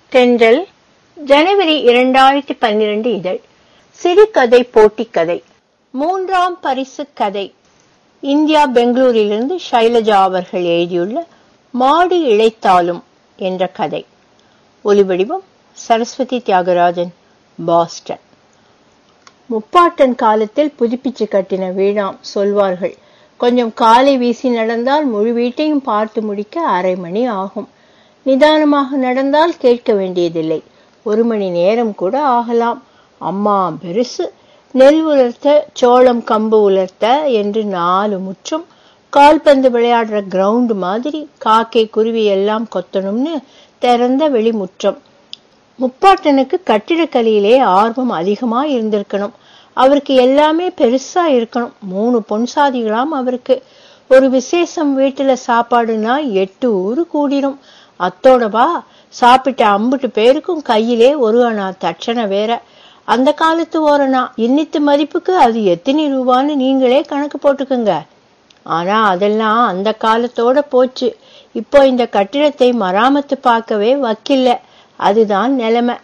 தென்றல் ஜனவரி இரண்டாயிரத்தி பன்னிரண்டு இதழ் சிறுகதை போட்டிக் கதை மூன்றாம் பரிசு கதை இந்தியா பெங்களூரிலிருந்து ஷைலஜா அவர்கள் எழுதியுள்ள மாடு இழைத்தாலும் என்ற கதை ஒலிவடிவம் சரஸ்வதி தியாகராஜன் பாஸ்டன் முப்பாட்டன் காலத்தில் புதுப்பிச்சு கட்டின வீடாம் சொல்வார்கள் கொஞ்சம் காலை வீசி நடந்தால் முழு வீட்டையும் பார்த்து முடிக்க அரை மணி ஆகும் நிதானமாக நடந்தால் கேட்க வேண்டியதில்லை ஒரு மணி நேரம் கூட ஆகலாம் அம்மா பெருசு நெல் உலர்த்த சோளம் கம்பு உலர்த்த என்று நாலு முற்றும் கால்பந்து விளையாடுற கிரவுண்ட் மாதிரி காக்கை குருவி எல்லாம் கொத்தணும்னு திறந்த வெளிமுற்றம் முப்பாட்டனுக்கு கட்டிடக்கலையிலே ஆர்வம் அதிகமா இருந்திருக்கணும் அவருக்கு எல்லாமே பெருசா இருக்கணும் மூணு பொன் சாதிகளாம் அவருக்கு ஒரு விசேஷம் வீட்டுல சாப்பாடுனா எட்டு ஊரு கூடிரும் அத்தோடவா சாப்பிட்ட அம்புட்டு பேருக்கும் கையிலே ஒரு அணா தட்சணை வேற அந்த காலத்து ஓரணா இன்னித்து மதிப்புக்கு அது எத்தனை ரூபான்னு நீங்களே கணக்கு போட்டுக்குங்க ஆனா அதெல்லாம் அந்த காலத்தோட போச்சு இப்போ இந்த கட்டிடத்தை மராமத்து பார்க்கவே வக்கில்ல அதுதான் நிலைமை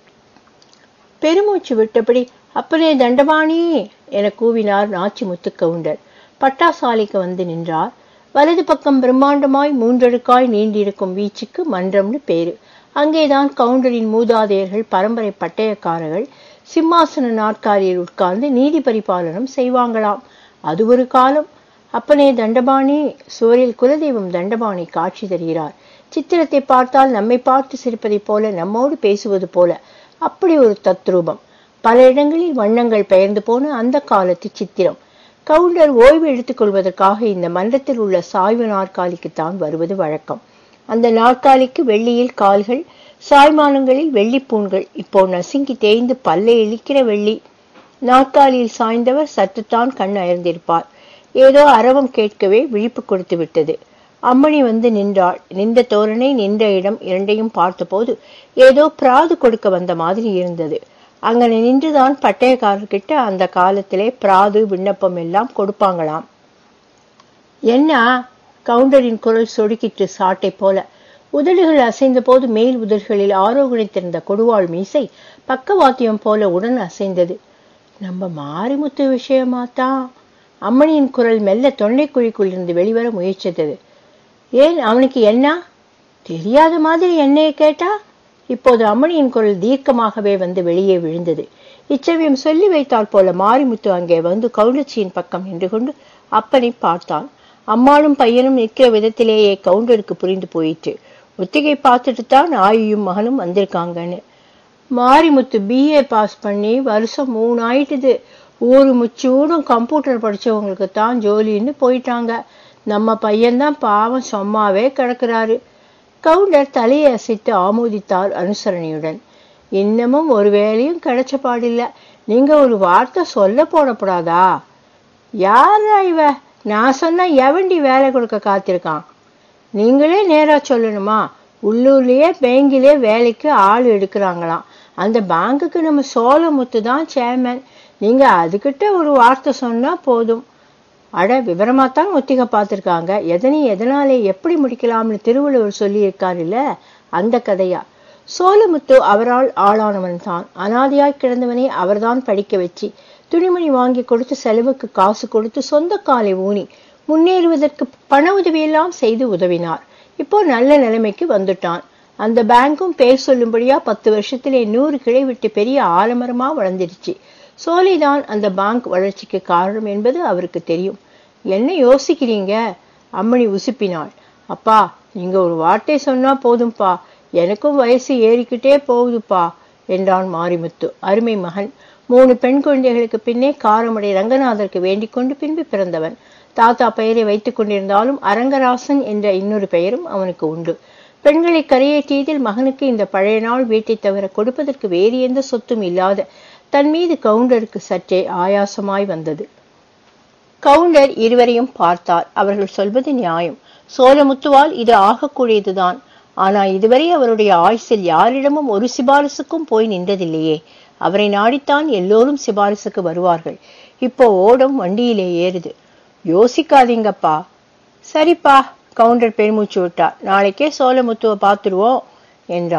பெருமூச்சு விட்டபடி அப்பனே தண்டபாணி என கூவினார் நாச்சி முத்துக்கவுண்டர் பட்டாசாலைக்கு வந்து நின்றார் வலது பக்கம் பிரம்மாண்டமாய் மூன்றடுக்காய் நீண்டிருக்கும் வீச்சுக்கு மன்றம்னு பேரு அங்கேதான் கவுண்டரின் மூதாதையர்கள் பரம்பரை பட்டயக்காரர்கள் சிம்மாசன நாற்காலியில் உட்கார்ந்து நீதி பரிபாலனம் செய்வாங்களாம் அது ஒரு காலம் அப்பனே தண்டபாணி சுவரில் குலதெய்வம் தண்டபாணி காட்சி தருகிறார் சித்திரத்தை பார்த்தால் நம்மை பார்த்து சிரிப்பதைப் போல நம்மோடு பேசுவது போல அப்படி ஒரு தத்ரூபம் பல இடங்களில் வண்ணங்கள் பெயர்ந்து போன அந்த காலத்து சித்திரம் கவுண்டர் ஓய்வு எடுத்துக் கொள்வதற்காக இந்த மன்றத்தில் உள்ள சாய்வு நாற்காலிக்குத்தான் வருவது வழக்கம் அந்த நாற்காலிக்கு வெள்ளியில் கால்கள் சாய்மானங்களில் வெள்ளிப்பூண்கள் இப்போ நசுங்கி தேய்ந்து பல்லை இழிக்கிற வெள்ளி நாற்காலியில் சாய்ந்தவர் சற்றுத்தான் கண் அயர்ந்திருப்பார் ஏதோ அரவம் கேட்கவே விழிப்பு கொடுத்து விட்டது அம்மணி வந்து நின்றாள் நின்ற தோரணை நின்ற இடம் இரண்டையும் பார்த்தபோது ஏதோ பிராது கொடுக்க வந்த மாதிரி இருந்தது அங்கன நின்றுதான் பட்டயக்காரர்கிட்ட அந்த காலத்திலே பிராது விண்ணப்பம் எல்லாம் கொடுப்பாங்களாம் என்ன கவுண்டரின் குரல் சொடுக்கிட்டு சாட்டை போல உதடுகள் அசைந்த போது மேல் உதடுகளில் ஆரோகணித்திருந்த கொடுவாள் மீசை பக்கவாத்தியம் போல உடன் அசைந்தது நம்ம மாரிமுத்து விஷயமாத்தான் அம்மணியின் குரல் மெல்ல தொண்டைக்குழிக்குள் இருந்து வெளிவர முயற்சித்தது ஏன் அவனுக்கு என்ன தெரியாத மாதிரி என்னைய கேட்டா இப்போது அம்மணியின் குரல் தீர்க்கமாகவே வந்து வெளியே விழுந்தது இச்சமயம் சொல்லி வைத்தால் போல மாரிமுத்து அங்கே வந்து கவுண்டச்சியின் பக்கம் நின்று கொண்டு அப்பனை பார்த்தான் அம்மாளும் பையனும் நிற்கிற விதத்திலேயே கவுண்டருக்கு புரிந்து போயிற்று ஒத்திகை பார்த்துட்டு தான் ஆயுயும் மகனும் வந்திருக்காங்கன்னு மாரிமுத்து பிஏ பாஸ் பண்ணி வருஷம் மூணு ஆயிட்டுது ஊரு முச்சூடும் கம்ப்யூட்டர் படிச்சவங்களுக்கு தான் ஜோலின்னு போயிட்டாங்க நம்ம பையன்தான் பாவம் சும்மாவே கிடக்குறாரு கவுண்டர் தலையை அசைத்து ஆமோதித்தார் அனுசரணையுடன் இன்னமும் ஒரு வேலையும் கிடைச்ச பாடில்ல நீங்க ஒரு வார்த்தை சொல்ல போடப்படாதா யாரா இவ நான் சொன்னா எவண்டி வேலை கொடுக்க காத்திருக்கான் நீங்களே நேரா சொல்லணுமா உள்ளூர்லயே பேங்கிலே வேலைக்கு ஆள் எடுக்கிறாங்களாம் அந்த பேங்குக்கு நம்ம சோழமுத்து தான் சேர்மேன் நீங்க அதுகிட்ட ஒரு வார்த்தை சொன்னா போதும் அட விவரமாத்தான் ஒத்திகை பார்த்திருக்காங்க எதனையும் எதனாலே எப்படி முடிக்கலாம்னு திருவள்ளுவர் சொல்லியிருக்கார் இல்ல அந்த கதையா சோழமுத்து அவரால் ஆளானவன் தான் அனாதையாய் கிடந்தவனை அவர்தான் படிக்க வச்சு துணிமணி வாங்கி கொடுத்து செலவுக்கு காசு கொடுத்து சொந்த காலை ஊனி முன்னேறுவதற்கு பண உதவியெல்லாம் செய்து உதவினார் இப்போ நல்ல நிலைமைக்கு வந்துட்டான் அந்த பேங்க்கும் பேர் சொல்லும்படியா பத்து வருஷத்திலே நூறு கிளை விட்டு பெரிய ஆலமரமா வளர்ந்துருச்சு சோலைதான் அந்த பேங்க் வளர்ச்சிக்கு காரணம் என்பது அவருக்கு தெரியும் என்ன யோசிக்கிறீங்க அம்மணி உசுப்பினாள் அப்பா நீங்க ஒரு வார்த்தை சொன்னா போதும்பா எனக்கும் வயசு ஏறிக்கிட்டே போகுதுப்பா என்றான் மாரிமுத்து அருமை மகன் மூணு பெண் குழந்தைகளுக்கு பின்னே காரமடை ரங்கநாதருக்கு வேண்டிக் கொண்டு பின்பு பிறந்தவன் தாத்தா பெயரை வைத்துக் கொண்டிருந்தாலும் அரங்கராசன் என்ற இன்னொரு பெயரும் அவனுக்கு உண்டு பெண்களை கரையேற்றியதில் மகனுக்கு இந்த பழைய நாள் வீட்டை தவிர கொடுப்பதற்கு வேறு எந்த சொத்தும் இல்லாத தன் மீது கவுண்டருக்கு சற்றே ஆயாசமாய் வந்தது கவுண்டர் இருவரையும் பார்த்தார் அவர்கள் சொல்வது நியாயம் சோழமுத்துவால் இது ஆகக்கூடியதுதான் ஆனா இதுவரை அவருடைய ஆயுசில் யாரிடமும் ஒரு சிபாரிசுக்கும் போய் நின்றதில்லையே அவரை நாடித்தான் எல்லோரும் சிபாரிசுக்கு வருவார்கள் இப்போ ஓடம் வண்டியிலே ஏறுது யோசிக்காதீங்கப்பா சரிப்பா கவுண்டர் பெருமூச்சு விட்டார் நாளைக்கே சோழமுத்துவை பார்த்துருவோம் என்றார்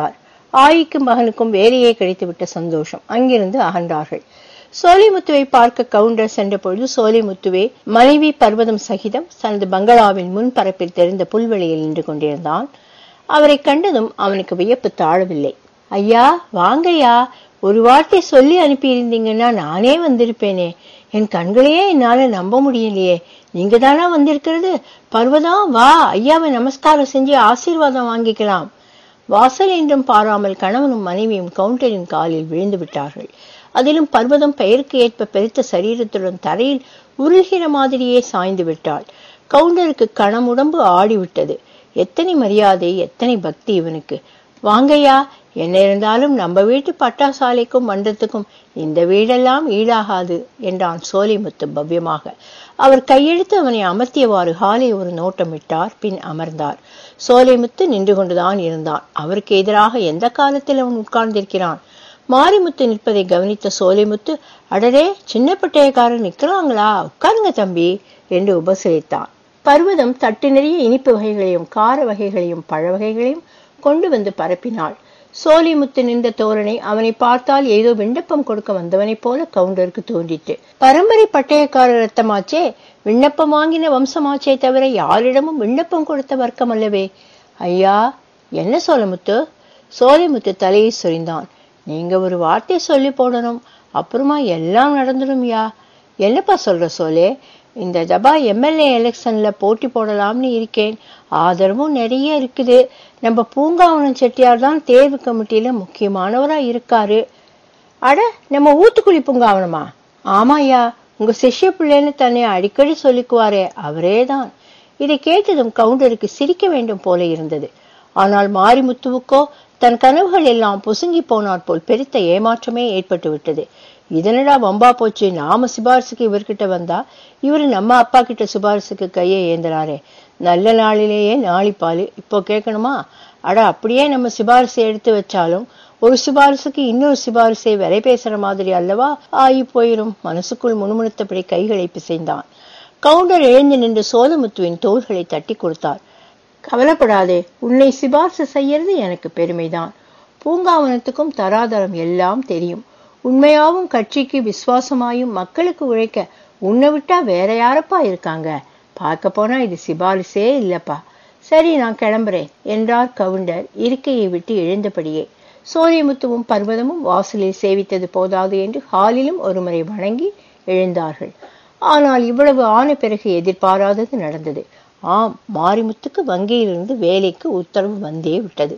ஆயிக்கும் மகனுக்கும் வேலையே கிடைத்துவிட்ட சந்தோஷம் அங்கிருந்து அகன்றார்கள் சோலைமுத்துவை பார்க்க கவுண்டர் சென்ற பொழுது சோலைமுத்துவே மனைவி பர்வதம் சகிதம் தனது பங்களாவின் முன்பரப்பில் தெரிந்த புல்வெளியில் நின்று கொண்டிருந்தான் அவரை கண்டதும் அவனுக்கு வியப்பு தாழவில்லை ஐயா வாங்கய்யா ஒரு வார்த்தை சொல்லி அனுப்பியிருந்தீங்கன்னா நானே வந்திருப்பேனே என் கண்களையே என்னால நம்ப முடியலையே நீங்க தானா வந்திருக்கிறது பர்வதம் வா ஐயாவை நமஸ்காரம் செஞ்சு ஆசீர்வாதம் வாங்கிக்கலாம் வாசல் என்றும் பாராமல் கணவனும் மனைவியும் கவுண்டரின் காலில் விழுந்து விட்டார்கள் அதிலும் பர்வதம் பெயருக்கு ஏற்ப பெருத்த சரீரத்துடன் தரையில் உருள்கிற மாதிரியே சாய்ந்து விட்டாள் கவுண்டருக்கு கணமுடம்பு ஆடிவிட்டது எத்தனை மரியாதை எத்தனை பக்தி இவனுக்கு வாங்கய்யா என்ன இருந்தாலும் நம்ம வீட்டு பட்டாசாலைக்கும் மன்றத்துக்கும் இந்த வீடெல்லாம் ஈடாகாது என்றான் சோலைமுத்து பவ்யமாக அவர் கையெழுத்து அவனை அமர்த்தியவாறு ஹாலை ஒரு நோட்டம் விட்டார் பின் அமர்ந்தார் சோலைமுத்து நின்று கொண்டுதான் இருந்தான் அவருக்கு எதிராக எந்த காலத்தில் அவன் உட்கார்ந்திருக்கிறான் மாரிமுத்து நிற்பதை கவனித்த சோலைமுத்து அடரே சின்ன பட்டயக்காரர் நிற்கிறாங்களா உட்காருங்க தம்பி என்று உபசரித்தான் பர்வதம் தட்டு நிறைய இனிப்பு வகைகளையும் கார வகைகளையும் பழ வகைகளையும் கொண்டு வந்து பரப்பினாள் சோலிமுத்து நின்ற தோரணை அவனை பார்த்தால் ஏதோ விண்ணப்பம் கொடுக்க வந்தவனைப் போல கவுண்டருக்கு தோன்றிற்று பரம்பரை பட்டயக்கார ரத்தமாச்சே விண்ணப்பம் வாங்கின வம்சமாச்சே தவிர யாரிடமும் விண்ணப்பம் கொடுத்த வர்க்கம் அல்லவே ஐயா என்ன சோழமுத்து சோலைமுத்து தலையை சொரிந்தான் நீங்க ஒரு வார்த்தை சொல்லி போடணும் அப்புறமா எல்லாம் நடந்துடும்யா என்னப்பா சொல்ற சோலே இந்த தபா எம்எல்ஏ எலெக்ஷன்ல போட்டி போடலாம்னு இருக்கேன் ஆதரவும் நிறைய இருக்குது நம்ம பூங்காவனம் செட்டியார் தான் தேர்வு கமிட்டியில முக்கியமானவரா இருக்காரு அட நம்ம ஊத்துக்குழி பூங்காவனமா ஆமாய்யா உங்க சிஷ்ய பிள்ளைன்னு தன்னை அடிக்கடி சொல்லிக்குவாரே அவரே தான் இதை கேட்டதும் கவுண்டருக்கு சிரிக்க வேண்டும் போல இருந்தது ஆனால் மாரிமுத்துவுக்கோ தன் கனவுகள் எல்லாம் பொசுங்கி போனாற் போல் பெருத்த ஏமாற்றமே ஏற்பட்டு விட்டது இதனடா வம்பா போச்சு நாம சிபாரிசுக்கு இவர்கிட்ட வந்தா இவரு நம்ம அப்பா கிட்ட சிபாரிசுக்கு கையை ஏந்துறாரே நல்ல நாளிலேயே நாளிப்பாலு இப்போ கேட்கணுமா அட அப்படியே நம்ம சிபாரிசை எடுத்து வச்சாலும் ஒரு சிபாரிசுக்கு இன்னொரு சிபாரிசை விலை பேசுற மாதிரி அல்லவா ஆகி போயிரும் மனசுக்குள் முணுமுணுத்தபடி கைகளை பிசைந்தான் கவுண்டர் எழுந்து நின்று சோதமுத்துவின் தோள்களை தட்டி கொடுத்தார் கவலைப்படாதே உன்னை சிபாரிசு செய்யறது எனக்கு பெருமைதான் பூங்காவனத்துக்கும் தராதரம் எல்லாம் தெரியும் உண்மையாவும் கட்சிக்கு விசுவாசமாயும் மக்களுக்கு உழைக்க உன்னை விட்டா வேற யாரப்பா இருக்காங்க பார்க்க போனா இது சிபாரிசே இல்லப்பா சரி நான் கிளம்புறேன் என்றார் கவுண்டர் இருக்கையை விட்டு எழுந்தபடியே சோரியமுத்துவும் பர்வதமும் வாசலில் சேவித்தது போதாது என்று ஹாலிலும் ஒருமுறை வணங்கி எழுந்தார்கள் ஆனால் இவ்வளவு ஆன பிறகு எதிர்பாராதது நடந்தது ஆம் மாரிமுத்துக்கு வங்கியிலிருந்து வேலைக்கு உத்தரவு வந்தே விட்டது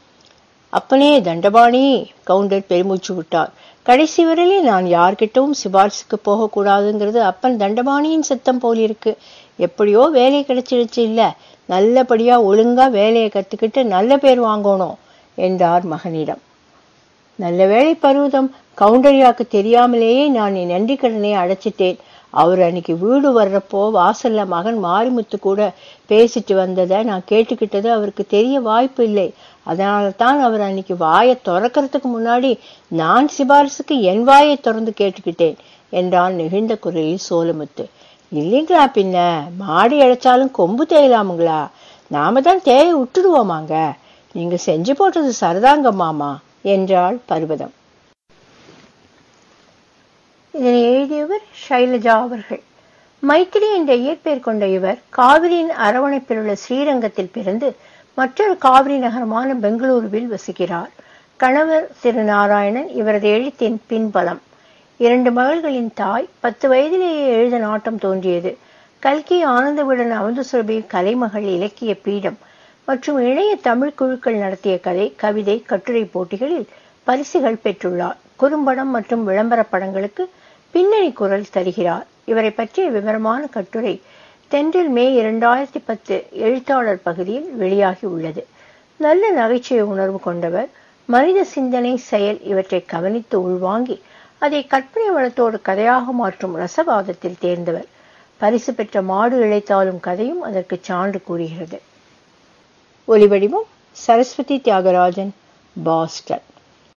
அப்பனே தண்டபாணி கவுண்டர் பெருமூச்சு விட்டார் கடைசி வரையிலே நான் யார்கிட்டவும் சிபாரிசுக்கு போகக்கூடாதுங்கிறது அப்பன் தண்டபாணியின் சித்தம் போல் இருக்கு எப்படியோ வேலை கிடைச்சிடுச்சு இல்ல நல்லபடியா ஒழுங்கா வேலையை கத்துக்கிட்டு நல்ல பேர் வாங்கணும் என்றார் மகனிடம் நல்ல வேலை பருவதம் கவுண்டரியாக்கு தெரியாமலேயே நான் என் நன்றி கடனை அடைச்சிட்டேன் அவர் அன்னைக்கு வீடு வர்றப்போ வாசல்ல மகன் மாரிமுத்து கூட பேசிட்டு வந்ததை நான் கேட்டுக்கிட்டது அவருக்கு தெரிய வாய்ப்பு இல்லை அதனால தான் அவர் அன்னைக்கு வாயை திறக்கிறதுக்கு முன்னாடி நான் சிபாரிசுக்கு என் வாயை திறந்து கேட்டுக்கிட்டேன் என்றான் நெகிழ்ந்த குரலில் சோழமுத்து இல்லைங்களா பின்ன மாடி அழைச்சாலும் கொம்பு தேயலாமுங்களா நாம தான் தேய விட்டுடுவோமாங்க நீங்க செஞ்சு போட்டது சரிதாங்க மாமா என்றாள் பர்வதம் இதனை எழுதியவர் ஷைலஜா அவர்கள் மைத்திரி என்ற இயற்பெயர் கொண்ட இவர் காவிரியின் அரவணைப்பில் உள்ள ஸ்ரீரங்கத்தில் பிறந்து மற்றொரு காவிரி நகரமான பெங்களூருவில் வசிக்கிறார் கணவர் திரு நாராயணன் இவரது எழுத்தின் பின்பலம் இரண்டு மகள்களின் தாய் பத்து வயதிலேயே எழுத நாட்டம் தோன்றியது கல்கி ஆனந்தவிடன் அமுது சுரபி கலைமகள் இலக்கிய பீடம் மற்றும் இணைய தமிழ் குழுக்கள் நடத்திய கதை கவிதை கட்டுரை போட்டிகளில் பரிசுகள் பெற்றுள்ளார் குறும்படம் மற்றும் விளம்பர படங்களுக்கு பின்னணி குரல் தருகிறார் இவரை பற்றிய விவரமான கட்டுரை தென்றில் மே இரண்டாயிரத்தி பத்து எழுத்தாளர் பகுதியில் வெளியாகி உள்ளது நல்ல நகைச்சுவை உணர்வு கொண்டவர் மனித சிந்தனை செயல் இவற்றை கவனித்து உள்வாங்கி அதை கற்பனை வளத்தோடு கதையாக மாற்றும் ரசவாதத்தில் தேர்ந்தவர் பரிசு பெற்ற மாடு இழைத்தாலும் கதையும் அதற்கு சான்று கூறுகிறது ஒலிவடிவம் சரஸ்வதி தியாகராஜன் பாஸ்டன்